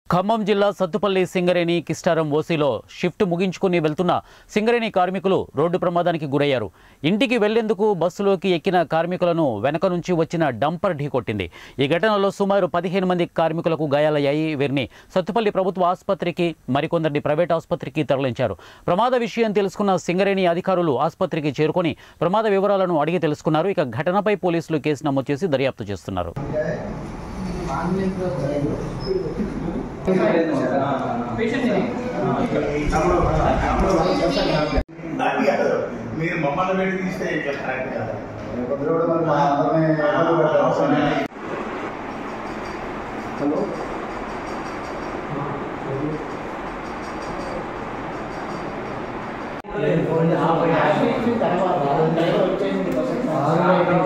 ఖమ్మం జిల్లా సత్తుపల్లి సింగరేణి కిస్టారం ఓసీలో షిఫ్ట్ ముగించుకుని వెళ్తున్న సింగరేణి కార్మికులు రోడ్డు ప్రమాదానికి గురయ్యారు ఇంటికి వెళ్లేందుకు బస్సులోకి ఎక్కిన కార్మికులను వెనక నుంచి వచ్చిన డంపర్ ఢీకొట్టింది ఈ ఘటనలో సుమారు పదిహేను మంది కార్మికులకు గాయాలయ్యాయి వీరిని సత్తుపల్లి ప్రభుత్వ ఆసుపత్రికి మరికొందరిని ప్రైవేట్ ఆసుపత్రికి తరలించారు ప్రమాద విషయం తెలుసుకున్న సింగరేణి అధికారులు ఆసుపత్రికి చేరుకొని ప్రమాద వివరాలను అడిగి తెలుసుకున్నారు ఇక ఘటనపై పోలీసులు కేసు నమోదు చేసి దర్యాప్తు చేస్తున్నారు నాకు కాదు. మీరు మమ్మల్ని పెట్టి తీస్తే ఇట్లా కరెక్ట్ కాదు కొద్దిగా కూడా మరి మా అందరినీ ఇబ్బంది పెట్టే అవసరం లేదు. హలో తర్వాత డ్రైవర్ వచ్చేసింది బస్సు